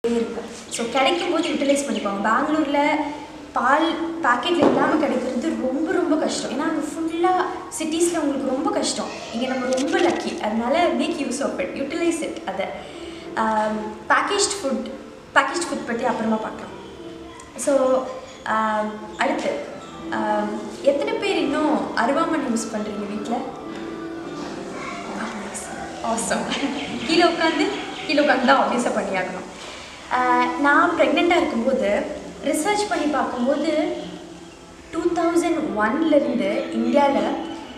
இருக்கும் ஸோ கிடைக்கும் போது யூட்டிலைஸ் பண்ணிக்கோங்க பெங்களூரில் பால் பாக்கெட்டில் இல்லாமல் கிடைக்கிறது ரொம்ப ரொம்ப கஷ்டம் ஏன்னா அங்கே ஃபுல்லாக சிட்டிஸில் உங்களுக்கு ரொம்ப கஷ்டம் இங்கே நம்ம ரொம்ப லக்கி அதனால make use of it utilize it அதை பேக்கேஜ்ட் ஃபுட் பேக்கேஜ் ஃபுட் பற்றி அப்புறமா பார்க்கலாம் ஸோ அடுத்து ஆம், எத்தனை பேர் இன்னும் அருவாமனை யூஸ் பண்ணுறீங்க வீட்டில் ஆசம் கீழே உட்காந்து கீழே உட்காந்து தான் ஆஃபீஸை பண்ணியாகணும் ஆஹ் நான் ப்ரெக்னெண்ட்டாக இருக்கும்போது ரிசர்ச் பண்ணி பார்க்கும்போது டூ தௌசண்ட் ஒன்லேருந்து இந்தியாவில்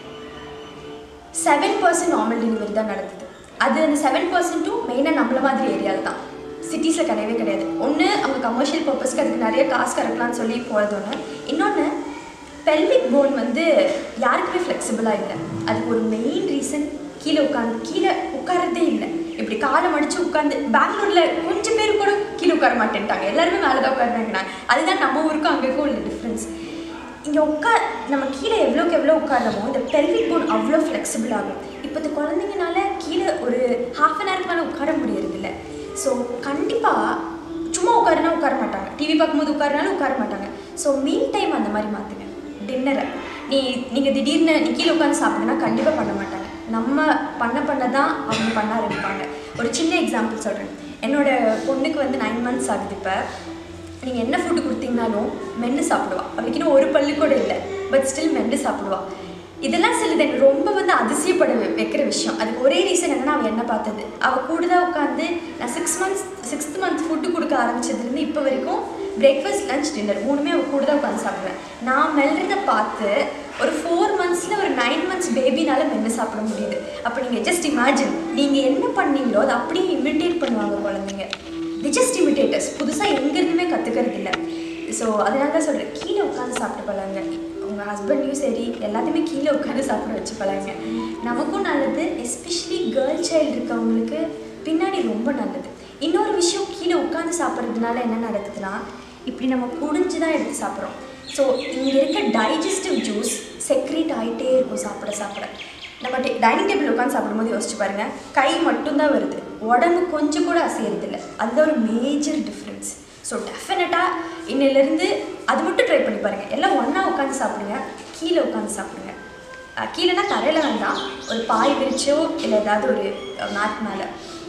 செவன் பர்சன்ட் நார்மல் டெலிவரி தான் நடந்தது அது அந்த செவன் பர்சன்ட்டும் மெயினாக நம்மள மாதிரி ஏரியாவில் தான் சிட்டிஸில் கிடையவே கிடையாது ஒன்று அவங்க கமர்ஷியல் பர்பஸ்க்கு அதுக்கு நிறைய காசு கறக்கலாம்னு சொல்லி போகிறது ஒன்று இன்னொன்று பெல்விக் போன் வந்து யாருக்குமே ஃப்ளெக்சிபிளாக இல்லை அதுக்கு ஒரு மெயின் ரீசன் கீழே உட்காந்து கீழே உட்காரதே இல்லை இப்படி காலை மடிச்சு உட்காந்து பெங்களூரில் கொஞ்சம் பேர் கூட கீழே உட்கார மாட்டேன்ட்டாங்க எல்லாருமே மேலே தான் உட்காருனாங்க அதுதான் நம்ம ஊருக்கும் அங்கேக்கும் உள்ள டிஃப்ரென்ஸ் இங்கே உட்கார் நம்ம கீழே எவ்வளோக்கு எவ்வளோ உட்காரமோ இந்த பெல்விக் போன் அவ்வளோ ஃப்ளெக்சிபிள் ஆகும் இப்போ இந்த குழந்தைங்கனால கீழே ஒரு ஹாஃப் அன் ஹவருக்கு மேலே உட்கார முடியறதில்ல ஸோ கண்டிப்பாக சும்மா உட்காருனா உட்கார மாட்டாங்க டிவி பார்க்கும்போது உட்காருனாலும் உட்கார மாட்டாங்க ஸோ மீல் டைம் அந்த மாதிரி மாற்றுங்க டின்னரை நீ நீங்கள் திடீர்னு நீ கீழே உட்காந்து சாப்பிடுனா கண்டிப்பாக பண்ண மாட்டாங்க நம்ம பண்ண பண்ண தான் அவங்க பண்ண ஆரம்பிப்பாங்க ஒரு சின்ன எக்ஸாம்பிள் சொல்கிறேன் என்னோட பொண்ணுக்கு வந்து நைன் மந்த்ஸ் ஆகுது இப்போ நீங்கள் என்ன ஃபுட்டு கொடுத்தீங்கனாலும் மென்று சாப்பிடுவா அவளுக்கு இன்னும் ஒரு பல்லு கூட இல்லை பட் ஸ்டில் மென்று சாப்பிடுவா இதெல்லாம் சிலது எனக்கு ரொம்ப வந்து அதிசயப்பட வை- வைக்கிற விஷயம் அதுக்கு ஒரே ரீசன் என்னன்னா அவள் என்ன பார்த்தது அவள் கூட தான் உட்காந்து நான் six months sixth month food கொடுக்க ஆரம்பிச்சதுலேருந்து இப்போ வரைக்கும் பிரேக்ஃபாஸ்ட் லஞ்ச் டின்னர் மூணுமே அவள் கூட தான் உட்காந்து சாப்பிடுவேன் நான் மெல்றதை பார்த்து ஒரு ஃபோர் மந்த்ஸில் ஒரு நைன் மந்த்ஸ் பேபினால மென்று சாப்பிட முடியுது அப்போ நீங்கள் ஜஸ்ட் இமேஜின் நீங்கள் என்ன பண்ணீங்களோ அதை அப்படியே இமிட்டேட் பண்ணுவாங்க குழந்தைங்க தி ஜஸ்ட் இமிட்டேட்டர்ஸ் புதுசாக எங்கேருந்துமே கற்றுக்கிறது இல்லை ஸோ அதனால தான் சொல்கிறேன் கீழே உட்காந்து சாப்பிட்டு பழங்க உங்கள் ஹஸ்பண்டையும் சரி எல்லாத்தையுமே கீழே உட்காந்து சாப்பிட வச்சு பழங்க நமக்கும் நல்லது எஸ்பெஷலி கேர்ள் சைல்டு இருக்கவங்களுக்கு பின்னாடி ரொம்ப நல்லது இன்னொரு விஷயம் கீழே உட்காந்து சாப்பிட்றதுனால என்ன நடக்குதுன்னா இப்படி நம்ம குடிஞ்சு தான் எடுத்து சாப்பிட்றோம் ஸோ இங்கே இருக்க டைஜஸ்டிவ் ஜூஸ் செக்ரேட் ஆகிட்டே இருக்கும் சாப்பிட சாப்பிட நம்ம டைனிங் டேபிள் உட்காந்து சாப்பிடும்போது யோசிச்சு பாருங்க கை மட்டும்தான் வருது உடம்பு கொஞ்சம் கூட அசையறது இல்லை அதுதான் ஒரு மேஜர் டிஃப்ரென்ஸ் ஸோ டெஃபினட்டாக இன்னிலேருந்து அது மட்டும் ட்ரை பண்ணி பாருங்க எல்லாம் ஒன்றா உட்காந்து சாப்பிடுங்க கீழே உட்காந்து சாப்பிடுங்க அஹ் கீழேனா தரையில் வேண்டாம் ஒரு பாய் விரிச்சோ இல்லை ஏதாவது ஒரு மேட் மேலே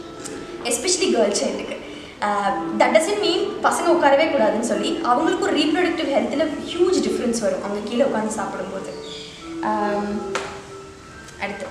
எஸ்பெஷலி கேர்ள் சைல்டுக்கு தட் டசன் மீன் பசங்க உட்காரவே கூடாதுன்னு சொல்லி அவங்களுக்கு ஒரு ரீப்ரொடக்டிவ் ஹெல்த்தில் ஹியூஜ் டிஃப்ரென்ஸ் வரும் அவங்க கீழே உட்காந்து சாப்பிடும்போது ஆம், அடுத்து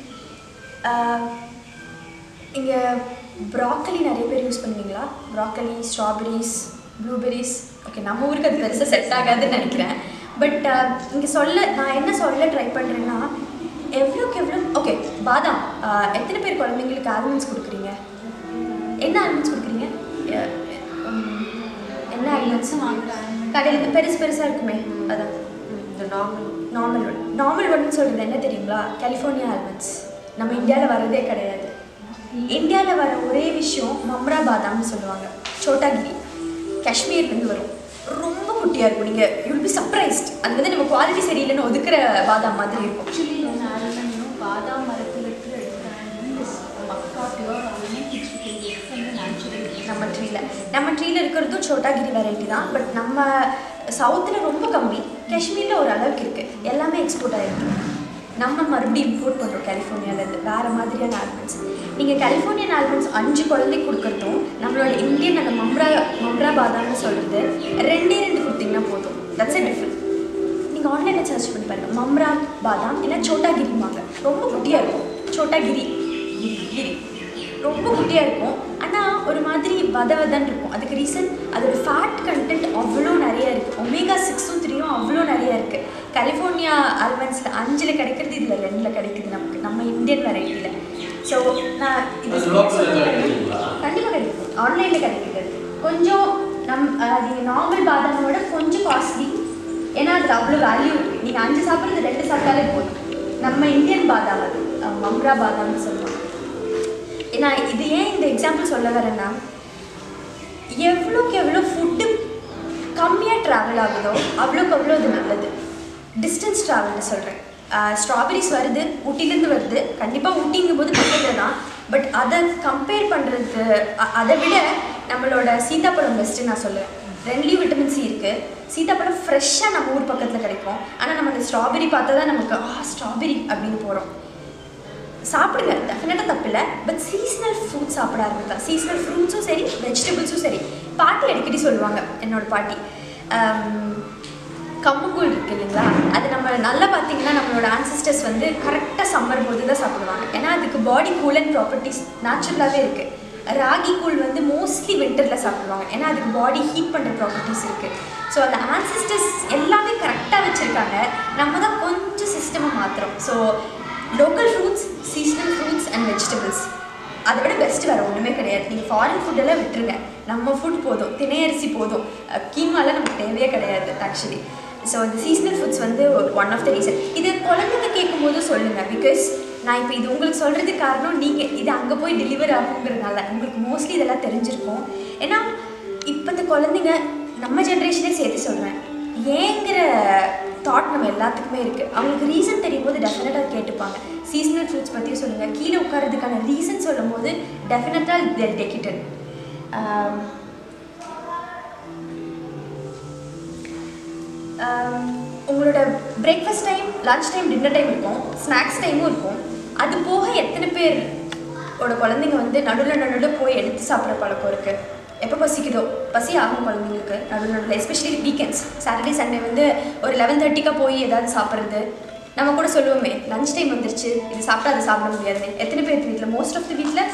இங்கே ப்ராக்கலி நிறைய பேர் யூஸ் பண்ணுவீங்களா ப்ராக்கலி ஸ்ட்ராபெரிஸ் ப்ளூபெரிஸ் ஓகே நம்ம ஊருக்கு அது பெருசாக செட் ஆகாதுன்னு நினைக்கிறேன் பட் இங்கே சொல்ல நான் என்ன சொல்ல ட்ரை பண்ணுறேன்னா எவ்வளோக்கு எவ்வளோ ஓகே பாதாம் ஆஹ், எத்தனை பேர் குழந்தைங்களுக்கு ஆல்மண்ட்ஸ் கொடுக்குறீங்க என்ன ஆல்மண்ட்ஸ் கொடுக்குறீங்க எ- உம், என்ன ஆல்மண்ட்ஸ் கடையில் பெருசு பெருசாக இருக்குமே அதான் இந்த நார்மல் நார்மல் ஒன் நார்மல் ஒன்னு சொல்கிறது என்ன தெரியுங்களா கலிஃபோர்னியா ஆல்மண்ட்ஸ் நம்ம இந்தியாவில் வரதே கிடையாது இந்தியாவில் வர ஒரே விஷயம் மம்ரா பாதாம்னு சொல்லுவாங்க சோட்டாகிரி காஷ்மீர்லேருந்து வரும் ரொம்ப குட்டியாக இருக்கும் நீங்கள் யூல் பி சர்ப்ரைஸ்ட் அது வந்து நம்ம குவாலிட்டி சரியில்லைன்னு ஒதுக்குற பாதாம் மாதிரி இருக்கும் ஆக்சுவலி என்ன ஆல்மண்ட்னும் பாதாம் மரத்தில் இருக்கிற மக்கா பியூர் ஆல்மண்ட் இட்ஸ் வந்து நேச்சுரல் நம்ம ட்ரீல நம்ம ட்ரீல இருக்கிறதும் சோட்டாகிரி வெரைட்டி தான் பட் நம்ம சவுத்தில் ரொம்ப கம்மி காஷ்மீரில் ஒரு அளவுக்கு இருக்குது எல்லாமே எக்ஸ்போர்ட் ஆகிருக்கு நம்ம மறுபடியும் இம்போர்ட் பண்ணுறோம் கலிஃபோர்னியாவிலேருந்து வேறு மாதிரியான ஆல்மண்ட்ஸ் நீங்கள் கலிஃபோர்னியன் ஆல்மண்ட்ஸ் அஞ்சு குழந்தைக்கு கொடுக்கறதும் நம்மளோட இந்தியன் அந்த மம்ரா மம்ரா பாதாம்னு சொல்கிறது ரெண்டே ரெண்டு கொடுத்தீங்கன்னா போதும் தட்ஸ் எ டிஃப்ரெண்ட் நீங்கள் ஆன்லைனில் சர்ச் பண்ணி பாருங்கள் மம்ரா பாதாம் இல்லை சோட்டாகிரிம்பாங்க ரொம்ப குட்டியாக இருக்கும் சோட்டாகிரி கிரி ரொம்ப குட்டியாக இருக்கும் ஆனால் ஒரு மாதிரி வத வதன்னு இருக்கும் அதுக்கு ரீசன் அதோட ஃபேட் கண்டென்ட் அவ்வளோ நிறைய இருக்குது ஒமேகா சிக்ஸும் த்ரீயும் அவ்வளோ நிறைய இருக்குது கலிஃபோர்னியா ஆல்மண்ட்ஸில் அஞ்சில் கிடைக்கிறது இதில் ரெண்டில் கிடைக்குது நமக்கு நம்ம இந்தியன் வெரைட்டியில் ஸோ நான் இது அது local ல கிடைக்குதுங்களா? கண்டிப்பாக கிடைக்கும் ஆன்லைனில் கிடைக்குது அது. கொஞ்சம் நம் நீங்கள் நார்மல் பாதாமோட கொஞ்சம் காஸ்ட்லி ஏன்னா அதில் அவ்வளோ வேல்யூ இருக்குது நீங்கள் அஞ்சு சாப்பிட்றது ரெண்டு சாப்பிட்டாலே போதும் நம்ம இந்தியன் பாதாம் அது அஹ் மம்ரா பாதாம்னு சொல்லுவாங்க ஏன்னா இது ஏன் இந்த எக்ஸாம்பிள் சொல்ல வரேன்னா எவ்வளோக்கு எவ்வளோ ஃபுட்டு கம்மியாக ட்ராவல் ஆகுதோ அவ்வளோக்கு அவ்வளோ அது நல்லது டிஸ்டன்ஸ் ட்ராவல்னு சொல்கிறேன் ஸ்ட்ராபெரிஸ் வருது ஊட்டிலேருந்து வருது கண்டிப்பாக ஊட்டிங்கும் போது பக்கத்தில் தான் பட் அதை கம்பேர் பண்ணுறது அதை விட நம்மளோட சீதாப்பழம் பெஸ்ட்டு நான் சொல்லுவேன் ரெண்டுலேயும் விட்டமின் சி இருக்குது சீதாப்பழம் ஃப்ரெஷ்ஷாக நம்ம ஊர் பக்கத்தில் கிடைக்கும் ஆனால் நம்ம அந்த ஸ்ட்ராபெரி பார்த்தா தான் நமக்கு ஆ ஸ்ட்ராபெரி அப்படின்னு போகிறோம் சாப்பிடுங்க டெஃபினட்டாக தப்பில்லை பட் சீசனல் ஃப்ரூட்ஸ் சாப்பிட ஆரம்பித்தா சீசனல் ஃப்ரூட்ஸும் சரி வெஜிடபிள்ஸும் சரி பாட்டி அடிக்கடி சொல்லுவாங்க என்னோட பாட்டி ஆம், கம்மங்கூழ் இருக்கு இல்லைங்களா அது நம்ம நல்லா பார்த்தீங்கன்னா நம்மளோட ஆன்சிஸ்டர்ஸ் வந்து கரெக்டாக சம்மர் போது தான் சாப்பிடுவாங்க ஏன்னா அதுக்கு பாடி கூல் அண்ட் ப்ராப்பர்ட்டிஸ் நேச்சுரலாகவே இருக்குது ராகி கூழ் வந்து மோஸ்ட்லி வின்டரில் சாப்பிடுவாங்க ஏன்னா அதுக்கு பாடி ஹீட் பண்ணுற ப்ராப்பர்ட்டிஸ் இருக்குது ஸோ அந்த ஆன்சிஸ்டர்ஸ் எல்லாமே கரெக்டாக வச்சுருக்காங்க நம்ம தான் கொஞ்சம் சிஸ்டமை மாற்றுறோம் so local fruits seasonal fruits and vegetables அதை விட பெஸ்ட் வேறு ஒன்றுமே கிடையாது நீங்கள் ஃபாரின் ஃபுட்டெல்லாம் விட்டுருங்க நம்ம ஃபுட் போதும் திணை அரிசி போதும் கீமாலாம் நமக்கு தேவையே கிடையாது ஆக்சுவலி ஸோ இந்த சீசனல் ஃபுட்ஸ் வந்து ஒன் ஆஃப் த ரீசன் இது குழந்தைங்க கேட்கும்போது சொல்லுங்கள் பிகாஸ் நான் இப்போ இது உங்களுக்கு சொல்கிறதுக்கு காரணம் நீங்கள் இது அங்கே போய் டெலிவர் ஆகுங்கிறதுனால உங்களுக்கு மோஸ்ட்லி இதெல்லாம் தெரிஞ்சிருக்கும் ஏன்னா இப்போ இந்த குழந்தைங்க நம்ம ஜென்ரேஷனே சேர்த்து சொல்கிறேன் ஏங்கிற தாட் நம்ம எல்லாத்துக்குமே இருக்குது அவங்களுக்கு ரீசன் தெரியும் போது டெஃபினட்டாக கேட்டுப்பாங்க சீசனல் ஃப்ரூட்ஸ் பற்றியும் சொல்லுங்கள் கீழே உட்காரதுக்கான ரீசன் சொல்லும் போது டெஃபினட்டாக தேர் டெக்கிட்டன் உங்களோட breakfast time lunch time dinner time இருக்கும் ஸ்நாக்ஸ் டைமும் இருக்கும் அது போக எத்தனை பேர் ஓட குழந்தைங்க வந்து நடுவில் நடுவில் போய் எடுத்து சாப்பிட்ற பழக்கம் இருக்குது எப்போ பசிக்குதோ பசி ஆகும் குழந்தைங்களுக்கு நடுவில் நடுவில் எஸ்பெஷலி வீக்கெண்ட்ஸ் சாட்டர்டே சண்டே வந்து ஒரு லெவன் தேர்ட்டிக்காக போய் ஏதாவது சாப்பிட்றது நம்ம கூட சொல்லுவோமே லஞ்ச் டைம் வந்துருச்சு இது சாப்பிட்டா அது சாப்பிட முடியாதுன்னு எத்தனை பேர் வீட்டில் மோஸ்ட் ஆஃப் தி வீட்டில்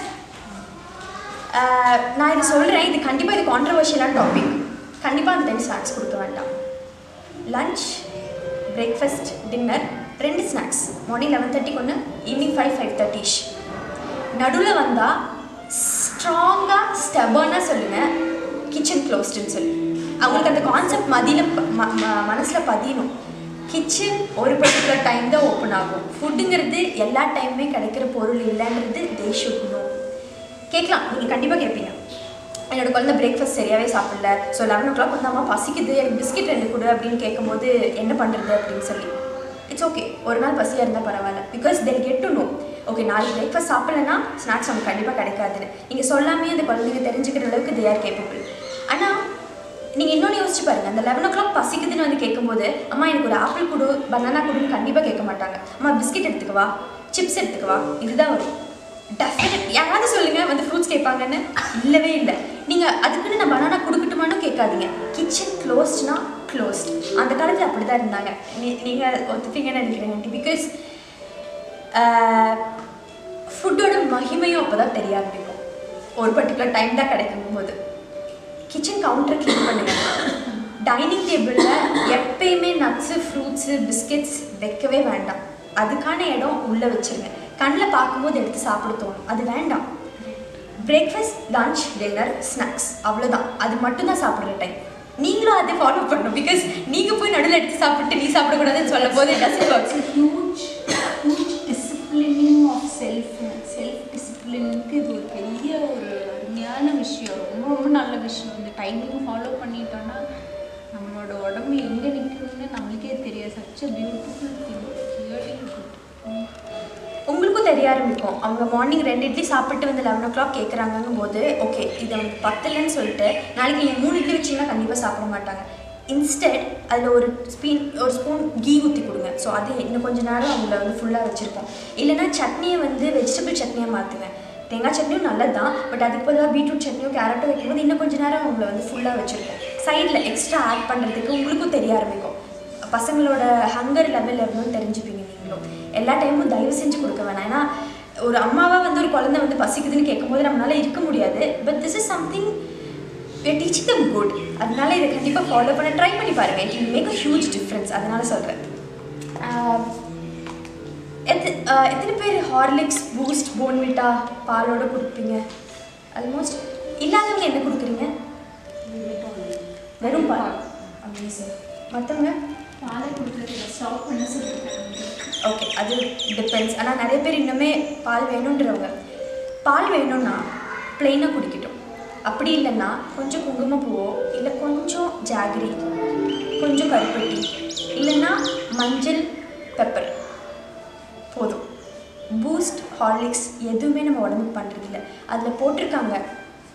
நான் இது சொல்கிறேன் இது கண்டிப்பாக இது கான்ட்ரவர்ஷியலான டாபிக் கண்டிப்பாக அந்த டைம் ஸ்நாக்ஸ் கொடுக்க வேண்டாம் லஞ்ச் பிரேக்ஃபாஸ்ட் டின்னர் ரெண்டு ஸ்நாக்ஸ் மார்னிங் லெவன் தேர்ட்டிக்கு ஒன்று ஈவினிங் ஃபைவ் ஃபைவ் தேர்ட்டிஷ் நடுவில் வந்தால் ஸ்ட்ராங்காக ஸ்டபர்னாக சொல்லுங்கள் கிச்சன் க்ளோஸ்டுன்னு சொல்லி அவங்களுக்கு அந்த கான்செப்ட் மதியில் மனசில் பதியணும் கிச்சன் ஒரு பர்டிகுலர் டைம் தான் ஓப்பன் ஆகும் ஃபுட்டுங்கிறது எல்லா டைமுமே கிடைக்கிற பொருள் இல்லைன்றது தே ஷுட் நோ கேட்கலாம் நீங்கள் கண்டிப்பாக கேட்பீங்க என்னோட குழந்தை பிரேக்ஃபாஸ்ட் சரியாகவே சாப்பிடல ஸோ லெவன் ஓ கிளாக் வந்து அம்மா பசிக்குது எனக்கு பிஸ்கெட் ரெண்டு கொடு அப்படின்னு கேட்கும்போது என்ன பண்ணுறது அப்படின்னு சொல்லி இட்ஸ் ஓகே ஒரு நாள் பசியாக இருந்தால் பரவாயில்ல because they'll get to know okay நாளைக்கு பிரேக்ஃபாஸ்ட் சாப்பிடலன்னா ஸ்நாக்ஸ் நமக்கு கண்டிப்பாக கிடைக்காதுன்னு நீங்கள் சொல்லாமே அந்த குழந்தைங்க தெரிஞ்சுக்கிற அளவுக்கு தே ஆர் கேப்பபிள் ஆனால் நீங்கள் இன்னொன்று யோசிச்சு பாருங்க அந்த லெவன் ஓ கிளாக் பசிக்குதுன்னு வந்து கேட்கும்போது அம்மா எனக்கு ஒரு ஆப்பிள் கொடு பனானா கொடுன்னு கண்டிப்பாக கேட்க மாட்டாங்க அம்மா பிஸ்கெட் எடுத்துக்கவா சிப்ஸ் எடுத்துக்கவா இதுதான் வரும் டெஃபினட் யாராவது சொல்லுங்க வந்து ஃப்ரூட்ஸ் கேட்பாங்கன்னு இல்லவே இல்லை நீங்கள் அதுக்குன்னு நான் பனானா கொடுக்கட்டுமான்னு கேட்காதீங்க கிச்சன் க்ளோஸ்ட்னா க்ளோஸ்ட் அந்த காலத்தில் அப்படி தான் இருந்தாங்க நீ நீங்கள் ஒத்துப்பீங்கன்னு நினைக்கிறேன் பிகாஸ் ஃபுட்டோட மகிமையும் அப்போ தான் தெரிய ஆரம்பிக்கும் ஒரு பர்டிகுலர் டைம் தான் கிடைக்கும் போது கிச்சன் கவுண்டர் க்ளீன் பண்ணுங்க டைனிங் டேபிளில் எப்பயுமே நட்ஸு ஃப்ரூட்ஸு பிஸ்கெட்ஸ் வைக்கவே வேண்டாம் அதுக்கான இடம் உள்ளே வச்சிருங்க கண்ணில் பார்க்கும்போது எடுத்து சாப்பிட தோணும் அது வேண்டாம் பிரேக்ஃபாஸ்ட் லன்ச் டின்னர் ஸ்நாக்ஸ் அவ்வளோதான் அது மட்டும்தான் சாப்பிட்ற டைம் நீங்களும் அதை ஃபாலோ பண்ணணும் பிகாஸ் நீங்கள் போய் நடுவில் எடுத்து சாப்பிட்டு நீ சாப்பிடக்கூடாதுன்னு சொல்லும் போது doesn't work huge huge disciplining of self self டிசிப்ளினுக்கு இது ஒரு பெரிய ஒரு அருமையான விஷயம் ரொம்ப ரொம்ப நல்ல விஷயம் இந்த டைமிங் ஃபாலோ பண்ணிட்டோன்னா நம்மளோட உடம்பு எங்கே நிற்கணும்னு நம்மளுக்கே தெரியாது such a beautiful thing really good உங்களுக்கும் தெரிய ஆரம்பிக்கும் அவங்க மார்னிங் ரெண்டு இட்லி சாப்பிட்டு வந்து லெவன் ஓ கிளாக் கேட்குறாங்கங்கும் போது ஓகே இது அவங்களுக்கு பத்தலைன்னு சொல்லிட்டு நாளைக்கு நீங்கள் மூணு இட்லி வச்சிங்கன்னா கண்டிப்பாக சாப்பிட மாட்டாங்க இன்ஸ்டெட் அதில் ஒரு ஸ்பீன் ஒரு ஸ்பூன் கீ ஊற்றி கொடுங்க ஸோ அது இன்னும் கொஞ்ச நேரம் அவங்கள வந்து ஃபுல்லாக வச்சுருப்போம் இல்லைன்னா சட்னியை வந்து வெஜிடபிள் சட்னியாக மாற்றுங்க தேங்காய் சட்னியும் நல்லது தான் பட் அதுக்கு பதிலாக பீட்ரூட் சட்னியும் கேரட்டும் வைக்கும்போது இன்னும் கொஞ்ச நேரம் அவங்கள வந்து ஃபுல்லாக வச்சுருப்போம் சைடில் எக்ஸ்ட்ரா ஆட் பண்ணுறதுக்கு உங்களுக்கும் தெரிய ஆரம்பிக்கும் பசங்களோட ஹங்கர் லெவல் எவ்வளோன்னு தெரிஞ்சுப்பீங்க நீங்களும் எல்லா டைமும் தயவு செஞ்சு கொடுக்க வேணாம் ஏன்னா ஒரு அம்மாவாக வந்து ஒரு குழந்தை வந்து பசிக்குதுன்னு கேட்கும்போது நம்மளால இருக்க முடியாது but this is something we are teaching them good அதனால இதை கண்டிப்பாக ஃபாலோ பண்ண ட்ரை பண்ணி பாருங்கள் it will make a huge difference அதனால சொல்கிறேன் எத்து ஆஹ் எத்தனை பேர் ஹார்லிக்ஸ் பூஸ்ட் போன்விட்டா பாலோட கொடுப்பீங்க ஆல்மோஸ்ட் இல்லாதவங்க என்ன கொடுக்குறீங்க வெறும் பால் அமேசிங் மற்றவங்க பாலை கொடுக்குறது ஸ்டாப் பண்ண சொல்லியிருக்காங்க ஓகே அது டிபெண்ட்ஸ் ஆனால் நிறைய பேர் இன்னுமே பால் வேணுன்றவங்க பால் வேணும்னா ப்ளெயினாக குடிக்கட்டும் அப்படி இல்லைன்னா கொஞ்சம் குங்குமப்பூவோ இல்லை கொஞ்சம் ஜாகரி கொஞ்சம் கருப்பட்டி இல்லைன்னா மஞ்சள் பெப்பர் போதும் பூஸ்ட் ஹார்லிக்ஸ் எதுவுமே நம்ம உடம்புக்கு பண்ணுறதில்ல அதில் போட்டிருக்காங்க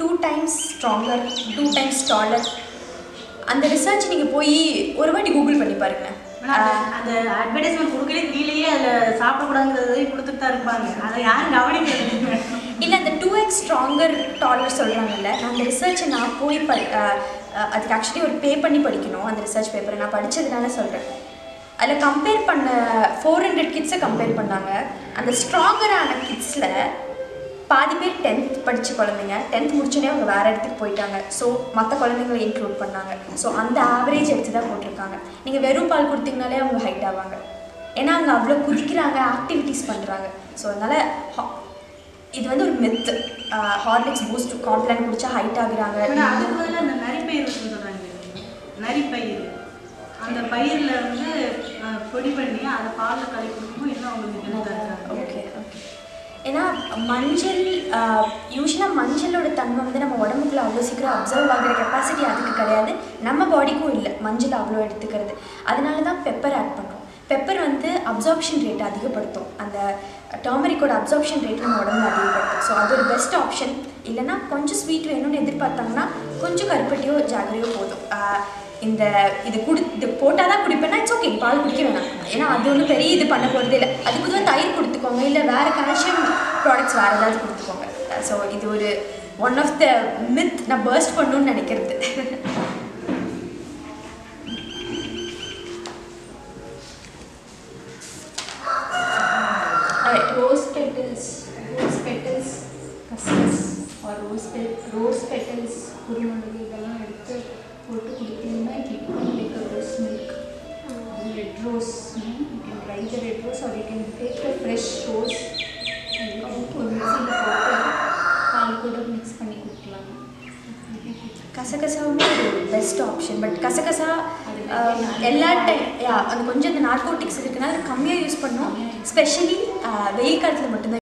two times stronger two times taller அந்த ரிசர்ச் நீங்கள் போய் ஒரு வாட்டி கூகுள் பண்ணி பாருங்க ஆனா அந்த- அந்த அட்வர்டைஸ்மெண்ட் கொடுக்கலே கீழேயே அதில் சாப்பிடக்கூடாதுங்கிறதை கொடுத்துட்டு தான் இருப்பாங்க அதை யாரும் கவனிக்கிறது இல்லை அந்த டூ எக்ஸ் ஸ்ட்ராங்கர் டாலர் சொல்கிறாங்கல்ல நான் அந்த ரிசர்ச்சை நான் போய் ப அஹ், அஹ், அதுக்கு ஆக்சுவலி ஒரு பே பண்ணி படிக்கணும் அந்த ரிசர்ச் பேப்பரை நான் படித்ததுனால சொல்கிறேன் அதில் கம்பேர் பண்ண ஃபோர் ஹண்ட்ரட் கிட்ஸை கம்பேர் பண்ணாங்க அந்த ஸ்ட்ராங்கரான கிட்ஸில் பாதி பேர் டென்த் படித்த குழந்தைங்க டென்த் முடிச்சோடனே அவங்க வேறு இடத்துக்கு போயிட்டாங்க ஸோ மற்ற குழந்தைங்களை இன்க்ளூட் பண்ணாங்க ஸோ அந்த ஆவரேஜ் எடுத்து தான் போட்டிருக்காங்க நீங்கள் வெறும் பால் கொடுத்தீங்கனாலே அவங்க ஹைட் ஆவாங்க ஏன்னா அங்கே அவ்வளோ குதிக்கிறாங்க ஆக்டிவிட்டீஸ் பண்ணுறாங்க ஸோ அதனால் இது வந்து ஒரு மித்து ஹார்லிக்ஸ் பூஸ்ட் காம்ப்ளான் குடிச்சா ஹைட் ஆகுறாங்க ஆனா அதுக்கு பதிலா அந்த நரிப்பயிர் இருக்குன்னு சொல்றாங்க நரிப்பயிர் அந்த பயிரில் வந்து அஹ், பொடி பண்ணி அதை பாலில் கலக்கி கொடுக்கும்போது இன்னும் அவங்களுக்கு ஹெல்த்தாக இருக்காங்க ஓகே ஓகே ஏன்னா மஞ்சள் யூஸ்வலாக மஞ்சளோட தன்மை வந்து நம்ம உடம்புக்குள்ள அவ்வளோ சீக்கிரம் அப்சர்வ் ஆகிற கெப்பாசிட்டி அதுக்கு கிடையாது நம்ம பாடிக்கும் இல்லை மஞ்சள் அவ்வளோ எடுத்துக்கிறது அதனால தான் பெப்பர் ஆட் பண்ணுறோம் பெப்பர் வந்து அப்சார்ப்ஷன் ரேட் அதிகப்படுத்தும் அந்த டர்மரிக்கோட அப்சார்ப்ஷன் ரேட் நம்ம உடம்புல அதிகப்படுத்தும் ஸோ அது ஒரு பெஸ்ட் ஆப்ஷன் இல்லைன்னா கொஞ்சம் ஸ்வீட் வேணும்னு எதிர்பார்த்தாங்கன்னா கொஞ்சம் கருப்பட்டியோ ஜாகரியோ போதும் ஆஹ் இந்த இது குடி இது போட்டால் தான் குடிப்பேன்னா இட்ஸ் ஓகே பால் குடிக்க வேணாம் ஏன்னா அது ஒன்றும் பெரிய இது பண்ண போகிறதே இல்லை அதுக்கு பொதுவாக தயிர் கொடுத்துக்கோங்க இல்லை வேறு கால்சியம் ப்ராடக்ட்ஸ் வேறு ஏதாவது கொடுத்துக்கோங்க ஸோ இது ஒரு ஒன் ஆஃப் த மித் நான் பர்ஸ்ட் பண்ணணும்னு நினைக்கிறது ரோஸ் பெட்டல்ஸ் ரோஸ் பெட்டல்ஸ் கஸ்கஸ் ஆர் ரோஸ் பெ ரோஸ் பெட்டல்ஸ் குருமிளகு இதெல்லாம் எடுத்து போட்டு குடித்தீங்கன்னா it become like a rose milk red rose you can try the red rose or you can take the fresh rose ஒரு மிக்சியில் போட்டு பால் கூட மிக்ஸ் பண்ணி குடிக்கலாம் கசகசாவுமே ஒரு பெஸ்ட் ஆப்ஷன் பட் கசகசா அது ஆஹ், நிறைய எல்லா நாள் டைம் யா அது கொஞ்சம் இந்த நார்கோட்டிக்ஸ் இருக்குனால அது கம்மியாக யூஸ் பண்ணோம் ஸ்பெஷலி வெயில் காலத்தில் மட்டும்தான்